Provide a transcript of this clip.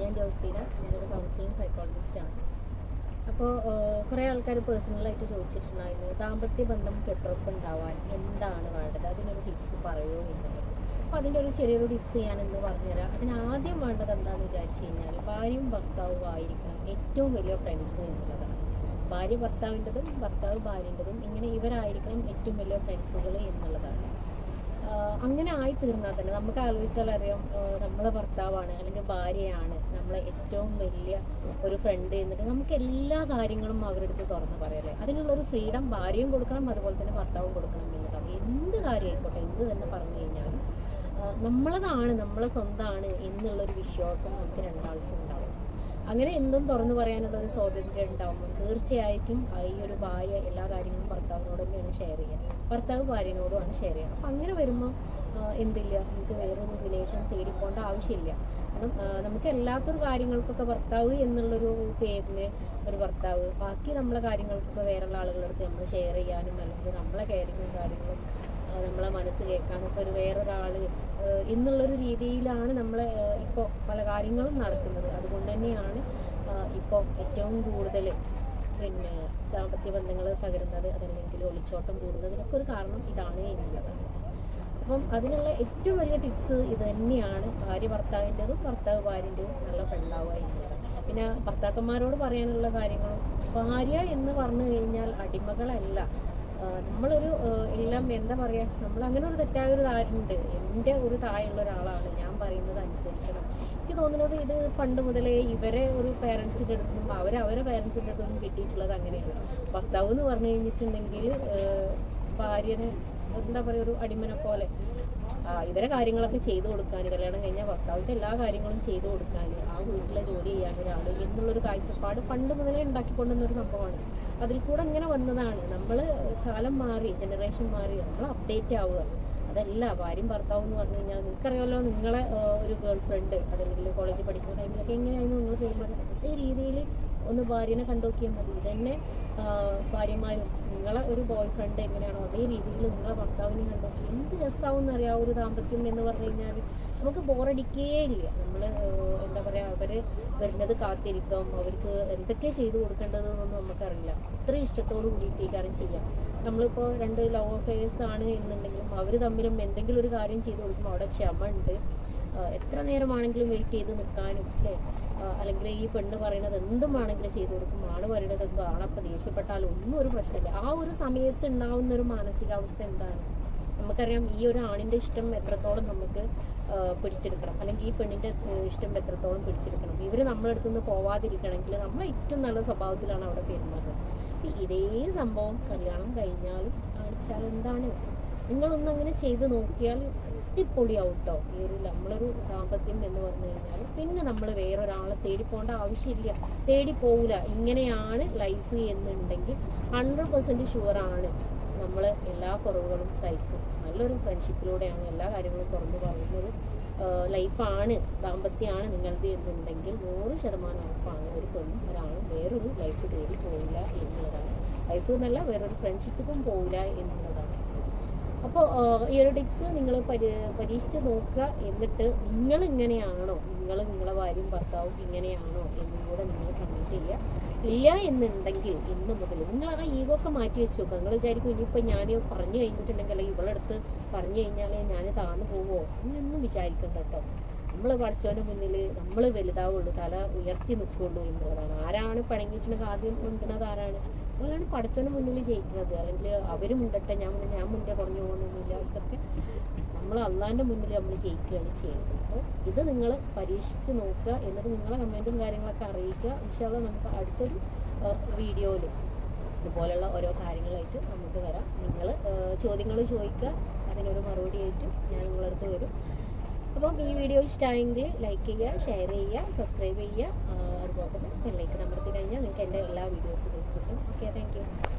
ഞാൻ ജോസീന ഞാനൊരു കൗൺസിലിംഗ് സൈക്കോളജിസ്റ്റാണ് അപ്പോൾ കുറേ ആൾക്കാർ പേഴ്സണലായിട്ട് ചോദിച്ചിട്ടുണ്ടായിരുന്നു ദാമ്പത്യ ബന്ധം കെട്ടുറപ്പ് ഉണ്ടാവാൻ എന്താണ് വേണ്ടത് അതിനൊരു ടിപ്സ് പറയുമോ എന്നുള്ളത് അപ്പോൾ അതിൻ്റെ ഒരു ചെറിയൊരു ടിപ്സ് ഞാൻ എന്ന് പറഞ്ഞുതരാം അതിന് ആദ്യം വേണ്ടത് എന്താണെന്ന് വിചാരിച്ചു കഴിഞ്ഞാൽ ഭാര്യയും ഭർത്താവും ആയിരിക്കണം ഏറ്റവും വലിയ ഫ്രണ്ട്സ് എന്നുള്ളതാണ് ഭാര്യ ഭർത്താവിൻ്റെതും ഭർത്താവ് ഭാര്യൻ്റെതും ഇങ്ങനെ ഇവരായിരിക്കണം ഏറ്റവും വലിയ ഫ്രണ്ട്സുകൾ എന്നുള്ളതാണ് ആഹ് അങ്ങനെ ആയി തീർന്നാൽ തന്നെ നമുക്ക് ആലോചിച്ചാൽ അറിയാം ആഹ് നമ്മളെ ഭർത്താവാണ് അല്ലെങ്കിൽ ഭാര്യയാണ് നമ്മളെ ഏറ്റവും വലിയ ഒരു ഫ്രണ്ട് എന്നിട്ട് നമുക്ക് എല്ലാ കാര്യങ്ങളും അവരുടെ അടുത്ത് തുറന്ന് പറയല്ലേ അതിനുള്ളൊരു ഫ്രീഡം ഭാര്യയും കൊടുക്കണം അതുപോലെ തന്നെ ഭർത്താവും കൊടുക്കണം എന്നുള്ളത് എന്ത് കാര്യമായിക്കോട്ടെ എന്ത് തന്നെ പറഞ്ഞു കഴിഞ്ഞാലും ആഹ് നമ്മളതാണ് നമ്മളെ സ്വന്തമാണ് എന്നുള്ളൊരു വിശ്വാസം നമുക്ക് രണ്ടാൾക്കും ഉണ്ടാവും അങ്ങനെ എന്തും തുറന്നു പറയാനുള്ള ഒരു സ്വാതന്ത്ര്യം ഉണ്ടാവുമ്പോൾ തീർച്ചയായിട്ടും ആ ഈ ഒരു ഭാര്യ എല്ലാ കാര്യങ്ങളും ഭർത്താവിനോട് തന്നെയാണ് ഷെയർ ചെയ്യുക ഭർത്താവ് ഭാര്യനോടുമാണ് ഷെയർ ചെയ്യുക അപ്പം അങ്ങനെ വരുമ്പോൾ എന്തില്ല നമുക്ക് വേറൊരു റിലേഷൻ തേടിപ്പോണ്ട ആവശ്യമില്ല കാരണം ആ, നമുക്ക് എല്ലാത്തൊരു കാര്യങ്ങൾക്കൊക്കെ ഭർത്താവ് എന്നുള്ളൊരു പേരിന് ഒരു ഭർത്താവ് ബാക്കി നമ്മളെ കാര്യങ്ങൾക്കൊക്കെ വേറെയുള്ള ആളുകളുടെ അടുത്ത് നമ്മൾ ഷെയർ ചെയ്യാനും അല്ലെങ്കിൽ നമ്മളെ കെയറിങ്ങും കാര്യങ്ങളും ആ, നമ്മളെ മനസ്സ് കേൾക്കാനൊക്കെ ഒരു വേറൊരാൾ എന്നുള്ളൊരു രീതിയിലാണ് നമ്മളെ ഇപ്പോൾ പല കാര്യങ്ങളും നടക്കുന്നത് അതുകൊണ്ട് തന്നെയാണ് ഇപ്പോൾ ഏറ്റവും കൂടുതൽ പിന്നെ ദാമ്പത്യ ബന്ധങ്ങൾ തകരുന്നത് അതല്ലെങ്കിൽ ഒളിച്ചോട്ടം കൂടുന്നതിനൊക്കെ ഒരു കാരണം ഇതാണ് എന്നുള്ളതാണ് അപ്പം അതിനുള്ള ഏറ്റവും വലിയ ടിപ്സ് ഇത് തന്നെയാണ് ഭാര്യ ഭർത്താവിൻ്റെതും ഭർത്താവ് ഭാര്യൻ്റെതും നല്ല ഫ്രണ്ടാവുക എന്നുള്ളതാണ് പിന്നെ ഭർത്താക്കന്മാരോട് പറയാനുള്ള കാര്യങ്ങളും ഭാര്യ എന്ന് പറഞ്ഞു കഴിഞ്ഞാൽ അടിമകളല്ല ആഹ് നമ്മളൊരു ആഹ് എല്ലാം എന്താ പറയുക നമ്മൾ അങ്ങനെ ഒരു തെറ്റായ ഒരു ധാരണയുണ്ട് എൻ്റെ ഒരു താഴെയുള്ള ഒരാളാണ് ഞാൻ പറയുന്നത് അനുസരിക്കണം എനിക്ക് തോന്നുന്നത് ഇത് പണ്ട് മുതലേ ഇവരെ ഒരു പേരൻസിൻ്റെ അടുത്ത് നിന്നും അവർ അവരെ പേരൻസിൻ്റെ അടുത്ത് നിന്നും കിട്ടിയിട്ടുള്ളത് അങ്ങനെയാണ് ഭർത്താവ് എന്ന് പറഞ്ഞു കഴിഞ്ഞിട്ടുണ്ടെങ്കിൽ ആഹ് ഭാര്യനെ എന്താ പറയുക ഒരു അടിമനെ പോലെ ആ, ഇവരെ കാര്യങ്ങളൊക്കെ ചെയ്തു കൊടുക്കാൻ കല്യാണം കഴിഞ്ഞാൽ ഭർത്താവിൻ്റെ എല്ലാ കാര്യങ്ങളും ചെയ്തു കൊടുക്കാൻ ആ വീട്ടിലെ ജോലി ചെയ്യാൻ ഒരാൾ എന്നുള്ളൊരു കാഴ്ചപ്പാട് പണ്ട് മുതലേ ഉണ്ടാക്കിക്കൊണ്ടുവന്ന ഒരു സംഭവമാണ് അതിൽ കൂടെ ഇങ്ങനെ വന്നതാണ് നമ്മൾ കാലം മാറി ജനറേഷൻ മാറി നമ്മൾ അപ്ഡേറ്റ് ആവുക അതല്ല ഭാര്യയും ഭർത്താവും എന്ന് പറഞ്ഞു കഴിഞ്ഞാൽ നിങ്ങൾക്കറിയാമല്ലോ നിങ്ങളെ ആ, ഒരു ഗേൾ ഫ്രണ്ട് അതല്ലെങ്കിൽ കോളേജിൽ പഠിക്കുന്ന ടൈമിലൊക്കെ എങ്ങനെയായിരുന്നു നിങ്ങൾ പെരുമാറുക അതേ രീതിയിൽ ഒന്ന് ഭാര്യനെ കണ്ടുനോക്കിയാൽ മതി ഇതന്നെ ആ, ഭാര്യമാരും നിങ്ങളെ ഒരു ബോയ് ഫ്രണ്ട് എങ്ങനെയാണോ അതേ രീതിയിൽ നിങ്ങളെ ഭർത്താവിനെ കണ്ടോക്കി എന്ത് രസമാവും എന്നറിയാം ആ ഒരു ദാമ്പത്യം എന്ന് പറഞ്ഞു കഴിഞ്ഞാൽ നമുക്ക് ബോറടിക്കേ ഇല്ല നമ്മൾ എന്താ പറയുക അവർ വരുന്നത് കാത്തിരിക്കാം അവർക്ക് എന്തൊക്കെ ചെയ്തു കൊടുക്കേണ്ടതെന്നൊന്നും നമുക്കറിയില്ല അത്രയും ഇഷ്ടത്തോട് കൂടിയിട്ട് ഈ കാര്യം ചെയ്യാം നമ്മളിപ്പോൾ രണ്ട് ലവ് അഫെയർസ് ആണ് എന്നുണ്ടെങ്കിലും അവർ തമ്മിലും എന്തെങ്കിലും ഒരു കാര്യം ചെയ്തു കൊടുക്കുമ്പോൾ അവിടെ ക്ഷമ ഉണ്ട് ആഹ് എത്ര നേരമാണെങ്കിലും വെയിറ്റ് ചെയ്ത് നിൽക്കാനും അല്ലേ ആഹ് അല്ലെങ്കിൽ ഈ പെണ്ണ് പറയുന്നത് എന്തും വേണമെങ്കിലും ചെയ്തു കൊടുക്കും ആണ് പറയുന്നത് എന്തോ ആളപ്പോൾ ദേഷ്യപ്പെട്ടാലും ഒന്നും ഒരു പ്രശ്നമില്ല ആ ഒരു സമയത്ത് ഉണ്ടാവുന്ന ഒരു മാനസികാവസ്ഥ എന്താണ് നമുക്കറിയാം ഈ ഒരു ആണിൻ്റെ ഇഷ്ടം എത്രത്തോളം നമുക്ക് ആഹ് പിടിച്ചെടുക്കണം അല്ലെങ്കിൽ ഈ പെണ്ണിൻ്റെ ആഹ് ഇഷ്ടം എത്രത്തോളം പിടിച്ചെടുക്കണം ഇവർ നമ്മളെ അടുത്ത് നിന്ന് പോവാതിരിക്കണമെങ്കിൽ നമ്മൾ ഏറ്റവും നല്ല സ്വഭാവത്തിലാണ് അവിടെ പെരുമാറുന്നത് ഈ ഇതേ സംഭവം കല്യാണം കഴിഞ്ഞാലും കാണിച്ചാൽ എന്താണ് നിങ്ങളൊന്ന് അങ്ങനെ ചെയ്ത് നോക്കിയാൽ അടിപൊളിയാവും കേട്ടോ ഈ ഒരു നമ്മളൊരു ദാമ്പത്യം എന്ന് പറഞ്ഞു കഴിഞ്ഞാൽ പിന്നെ നമ്മൾ വേറൊരാളെ തേടി പോകേണ്ട ആവശ്യമില്ല തേടി പോവില്ല ഇങ്ങനെയാണ് ലൈഫ് എന്നുണ്ടെങ്കിൽ ഹൺഡ്രഡ് പെർസെൻറ്റ് ഷുവറാണ് നമ്മൾ എല്ലാ കുറവുകളും സഹിക്കും നല്ലൊരു ഫ്രണ്ട്ഷിപ്പിലൂടെയാണ് എല്ലാ കാര്യങ്ങളും തുറന്നു പറയുന്നത് ലൈഫാണ് ദാമ്പത്യമാണ് നിങ്ങളത് എന്നുണ്ടെങ്കിൽ നൂറ് ശതമാനം ഉറപ്പാണ് ഒരു പെണ്ണും ഒരാളും വേറൊരു ലൈഫ് തേടി പോവില്ല എന്നുള്ളതാണ് ലൈഫ് എന്നല്ല വേറൊരു ഫ്രണ്ട്ഷിപ്പിക്കും പോവില്ല എന്നുള്ളതാണ് അപ്പോൾ ഈ ഒരു ടിപ്സ് നിങ്ങൾ പരി പരീക്ഷിച്ച് നോക്കുക എന്നിട്ട് നിങ്ങൾ ഇങ്ങനെയാണോ നിങ്ങൾ നിങ്ങളെ ഭാര്യയും ഭർത്താവും ഇങ്ങനെയാണോ എന്നും കൂടെ നിങ്ങൾ കമൻറ്റ് ചെയ്യുക ഇല്ല എന്നുണ്ടെങ്കിൽ ഇന്ന് മുതൽ നിങ്ങൾ ആ ഈഗോ ഒക്കെ മാറ്റി വെച്ച് നോക്കുക നിങ്ങൾ വിചാരിക്കും ഇനിയിപ്പോൾ ഞാൻ പറഞ്ഞു കഴിഞ്ഞിട്ടുണ്ടെങ്കിൽ അല്ലെങ്കിൽ ഇവളടുത്ത് പറഞ്ഞു കഴിഞ്ഞാൽ ഞാൻ താന്നു പോവോ അങ്ങനെയൊന്നും വിചാരിക്കണ്ട കേട്ടോ നമ്മൾ പഠിച്ചവൻ്റെ മുന്നിൽ നമ്മൾ വലുതാവുള്ളൂ തല ഉയർത്തി നിൽക്കുള്ളൂ എന്നുള്ളതാണ് ആരാണ് പണങ്ങിയിട്ടുണ്ടെങ്കിൽ ആദ്യം മുണ്ടുന്നത് ആരാണ് നമ്മളാണ് പഠിച്ചവൻ്റെ മുന്നിൽ ജയിക്കുന്നത് അല്ലെങ്കിൽ അവർ മുണ്ടട്ടെ ഞാൻ മുന്നേ ഞാൻ മുന്നേ കുറഞ്ഞു പോകുന്നൊന്നുമില്ല ഇതൊക്കെ നമ്മൾ അള്ളാൻ്റെ മുന്നിൽ നമ്മൾ ജയിക്കുകയാണ് ചെയ്യുന്നത് അപ്പോൾ ഇത് നിങ്ങൾ പരീക്ഷിച്ച് നോക്കുക എന്നിട്ട് നിങ്ങളെ കമൻറ്റും കാര്യങ്ങളൊക്കെ അറിയിക്കുക ഇൻഷാല്ല നമുക്ക് അടുത്തൊരു വീഡിയോയിൽ ഇതുപോലുള്ള ഓരോ കാര്യങ്ങളായിട്ട് നമുക്ക് വരാം നിങ്ങൾ ചോദ്യങ്ങൾ ചോദിക്കുക അതിനൊരു മറുപടി ആയിട്ട് ഞാൻ നിങ്ങളുടെ അടുത്ത് വരും അപ്പം ഈ വീഡിയോ ഇഷ്ടമായെങ്കിൽ ലൈക്ക് ചെയ്യുക ഷെയർ ചെയ്യുക സബ്സ്ക്രൈബ് ചെയ്യുക ആ, അതുപോലെ തന്നെ ബെല്ലൈക്കൺ അമർത്തി കഴിഞ്ഞാൽ നിങ്ങൾക്ക് എൻ്റെ എല്ലാ വീഡിയോസും കിട്ടും ഓക്കെ താങ്ക് യു